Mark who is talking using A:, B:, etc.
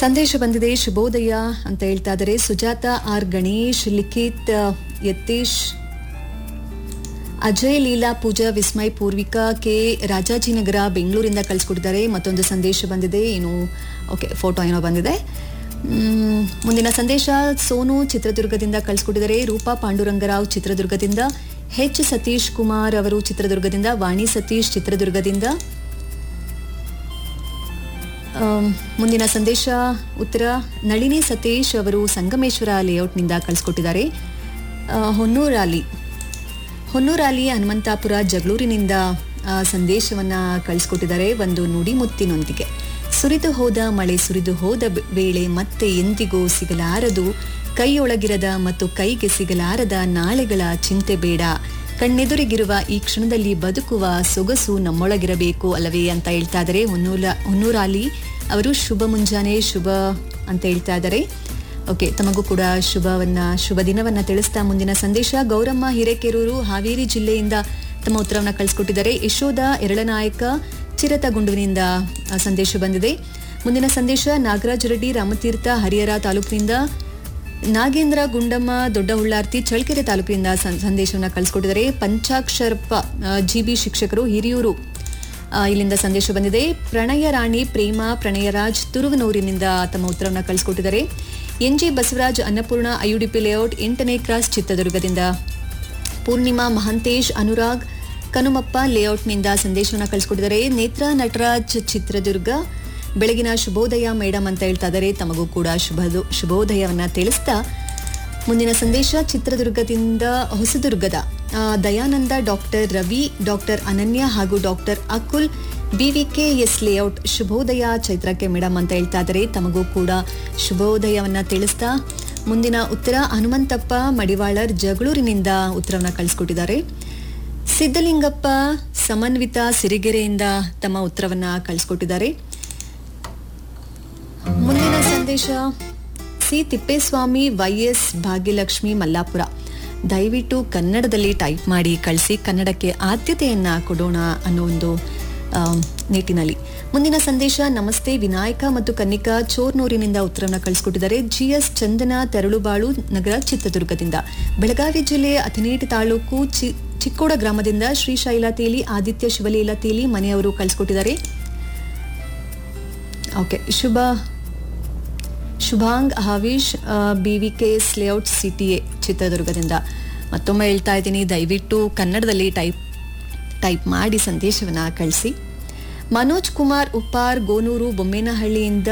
A: ಸಂದೇಶ ಬಂದಿದೆ ಶುಭೋದಯ ಅಂತ ಹೇಳ್ತಾ ಇದ್ದಾರೆ ಸುಜಾತ ಆರ್ ಗಣೇಶ್ ಲಿಖಿತ್ ಆ, ಯತೀಶ್ ಅಜಯ್ ಲೀಲಾ ಪೂಜಾ ವಿಸ್ಮಯ್ ಪೂರ್ವಿಕಾ ಕೆ ರಾಜಾಜಿನಗರ ಬೆಂಗಳೂರಿಂದ ಕಳಿಸ್ಕೊಟ್ಟಿದ್ದಾರೆ ಮತ್ತೊಂದು ಸಂದೇಶ ಬಂದಿದೆ ಏನು ಓಕೆ ಫೋಟೋ ಏನೋ ಬಂದಿದೆ ಮ್, ಮುಂದಿನ ಸಂದೇಶ ಸೋನು ಚಿತ್ರದುರ್ಗದಿಂದ ಕಳಿಸ್ಕೊಟ್ಟಿದ್ದಾರೆ ರೂಪಾ ಪಾಂಡುರಂಗರಾವ್ ಚಿತ್ರದುರ್ಗದಿಂದ ಹೆಚ್ ಸತೀಶ್ ಕುಮಾರ್ ಅವರು ಚಿತ್ರದುರ್ಗದಿಂದ ವಾಣಿ ಸತೀಶ್ ಚಿತ್ರದುರ್ಗದಿಂದ ಆಮ್, ಮುಂದಿನ ಸಂದೇಶ ಉತ್ತರ ನಳಿನಿ ಸತೀಶ್ ಅವರು ಸಂಗಮೇಶ್ವರ ಲೇಔಟ್ನಿಂದ ಕಳಿಸ್ಕೊಟ್ಟಿದ್ದಾರೆ ಆ, ಹೊನ್ನೂರಾಲಿ ಹೊನ್ನೂರಾಲಿ ಹನುಮಂತಾಪುರ ಜಗಳೂರಿನಿಂದ ಆ, ಸಂದೇಶವನ್ನ ಕಳಿಸ್ಕೊಟ್ಟಿದ್ದಾರೆ ಒಂದು ನುಡಿಮುತ್ತಿನೊಂದಿಗೆ ಸುರಿದು ಹೋದ ಮಳೆ ಸುರಿದು ಹೋದ ಬೆ- ವೇಳೆ ಮತ್ತೆ ಎಂದಿಗೂ ಸಿಗಲಾರದು ಕೈಯೊಳಗಿರದ ಮತ್ತು ಕೈಗೆ ಸಿಗಲಾರದ ನಾಳೆಗಳ ಚಿಂತೆ ಬೇಡ ಕಣ್ಣೆದುರಿಗಿರುವ ಈ ಕ್ಷಣದಲ್ಲಿ ಬದುಕುವ ಸೊಗಸು ನಮ್ಮೊಳಗಿರಬೇಕು ಅಲ್ಲವೇ ಅಂತ ಹೇಳ್ತಾ ಇದ್ದಾರೆ ಹೊನ್ನೂಲ ಹೊನ್ನೂರಾಲಿ ಅವರು ಶುಭ ಮುಂಜಾನೆ ಶುಭ ಅಂತ ಹೇಳ್ತಾ ಇದ್ದಾರೆ ಓಕೆ ತಮಗೂ ಕೂಡ ಶುಭವನ್ನ ಶುಭ ದಿನವನ್ನ ತಿಳಿಸ್ತಾ ಮುಂದಿನ ಸಂದೇಶ ಗೌರಮ್ಮ ಹಿರೇಕೆರೂರು ಹಾವೇರಿ ಜಿಲ್ಲೆಯಿಂದ ತಮ್ಮ ಉತ್ತರವನ್ನ ಕಳಿಸ್ಕೊಟ್ಟಿದ್ದಾರೆ ಯಶೋಧ ಎರಳನಾಯಕ ಚಿರತಗುಂಡುವಿನಿಂದ ಆ, ಸಂದೇಶ ಬಂದಿದೆ ಮುಂದಿನ ಸಂದೇಶ ನಾಗರಾಜ್ ರೆಡ್ಡಿ ರಾಮತೀರ್ಥ ಹರಿಹರ ತಾಲೂಕಿನಿಂದ ನಾಗೇಂದ್ರ ಗುಂಡಮ್ಮ ದೊಡ್ಡ ಹುಳ್ಳಾರ್ತಿ ಚಳ್ಳಕೆರೆ ತಾಲೂಕಿನಿಂದ ಸಂ- ಸಂದೇಶವನ್ನ ಕಳಿಸ್ಕೊಟ್ಟಿದ್ದಾರೆ ಪಂಚಾಕ್ಷರಪ್ಪ ಜಿ ಬಿ ಶಿಕ್ಷಕರು ಹಿರಿಯೂರು ಆ, ಇಲ್ಲಿಂದ ಸಂದೇಶ ಬಂದಿದೆ ಪ್ರಣಯ ರಾಣಿ ಪ್ರೇಮ ಪ್ರಣಯರಾಜ್ ತುರುವನೂರಿನಿಂದ ತಮ್ಮ ಉತ್ತರವನ್ನು ಕಳಿಸ್ಕೊಟ್ಟಿದ್ದಾರೆ N G Basavaraj Annapoorna IUDP layout ಎಂಟನೇ ಕ್ರಾಸ್ ಚಿತ್ರದುರ್ಗದಿಂದ ಪೂರ್ಣಿಮಾ ಮಹಂತೇಶ್ ಅನುರಾಗ್ ಕನುಮಪ್ಪ ಲೇಔಟ್ನಿಂದ ಸಂದೇಶವನ್ನು ಕಳಿಸ್ಕೊಟ್ಟಿದ್ದಾರೆ ನೇತ್ರ ನಟರಾಜ್ ಚಿತ್ರದುರ್ಗ ಬೆಳಗಿನ ಶುಭೋದಯ ಮೇಡಮ್ ಅಂತ ಹೇಳ್ತಾ ಇದ್ದಾರೆ ತಮಗೂ ಕೂಡ ಶುಭ ಶುಭೋದಯವನ್ನ ತಿಳಿಸ್ತಾ ಮುಂದಿನ ಸಂದೇಶ ಚಿತ್ರದುರ್ಗದಿಂದ ಹೊಸದುರ್ಗದ ಆ, ದಯಾನಂದ ಡಾಕ್ಟರ್ ರವಿ ಡಾಕ್ಟರ್ ಅನನ್ಯ ಹಾಗೂ doctor Akul BVK S layout ಶುಭೋದಯ ಚೈತ್ರಕ್ಕೆ ಮೇಡಮ್ ಅಂತ ಹೇಳ್ತಾ ಇದ್ದಾರೆ ತಮಗೂ ಕೂಡ ಶುಭೋದಯವನ್ನ ತಿಳಿಸ್ತಾ ಮುಂದಿನ ಉತ್ತರ ಹನುಮಂತಪ್ಪ ಮಡಿವಾಳರ್ ಜಗಳೂರಿನಿಂದ ಉತ್ತರವನ್ನ ಕಳಿಸ್ಕೊಟ್ಟಿದ್ದಾರೆ ಸಿದ್ದಲಿಂಗಪ್ಪ ಸಮನ್ವಿತ ಸಿರಿಗೆರೆಯಿಂದ ತಮ್ಮ ಉತ್ತರವನ್ನ ಕಳಿಸ್ಕೊಟ್ಟಿದ್ದಾರೆ ಮುಂದಿನ ಸಂದೇಶ ಸಿ ತಿಪ್ಪೇಸ್ವಾಮಿ ವೈಎಸ್ ಭಾಗ್ಯಲಕ್ಷ್ಮಿ ಮಲ್ಲಾಪುರ ದಯವಿಟ್ಟು ಕನ್ನಡದಲ್ಲಿ ಟೈಪ್ ಮಾಡಿ ಕಳಿಸಿ ಕನ್ನಡಕ್ಕೆ ಆದ್ಯತೆಯನ್ನ ಕೊಡೋಣ ಅನ್ನೋ ಒಂದು ಆ, ನಿಟ್ಟಿನಲ್ಲಿ ಮುಂದಿನ ಸಂದೇಶ ನಮಸ್ತೆ ವಿನಾಯಕ ಮತ್ತು ಕನ್ನಿಕಾ ಚೋರ್ನೂರಿನಿಂದ ಉತ್ತರವನ್ನು ಕಳಿಸ್ಕೊಟ್ಟಿದ್ದಾರೆ ಜಿಎಸ್ ಚಂದನ ತೆರಳುಬಾಳು ನಗರ ಚಿತ್ರದುರ್ಗದಿಂದ ಬೆಳಗಾವಿ ಜಿಲ್ಲೆ ಅಥನೇಟ್ ತಾಲೂಕು ಚಿ ಚಿಕ್ಕೋಡ ಗ್ರಾಮದಿಂದ ಶ್ರೀಶೈಲ ತೇಲಿ ಆದಿತ್ಯ ಶಿವಲೀಲ ತೇಲಿ ಮನೆಯವರು ಕಳಿಸ್ಕೊಟ್ಟಿದ್ದಾರೆ okay Shubha Shubhang Haveesh B V K S layout city A ಚಿತ್ರದುರ್ಗದಿಂದ ಮತ್ತೊಮ್ಮೆ ಹೇಳ್ತಾ ಇದ್ದೀನಿ ದಯವಿಟ್ಟು ಕನ್ನಡದಲ್ಲಿ ಟೈಪ್ ಟೈಪ್ ಮಾಡಿ ಸಂದೇಶವನ್ನು ಕಳಿಸಿ ಮನೋಜ್ ಕುಮಾರ್ ಉಪ್ಪಾರ್ ಗೋನೂರು ಬೊಮ್ಮೇನಹಳ್ಳಿಯಿಂದ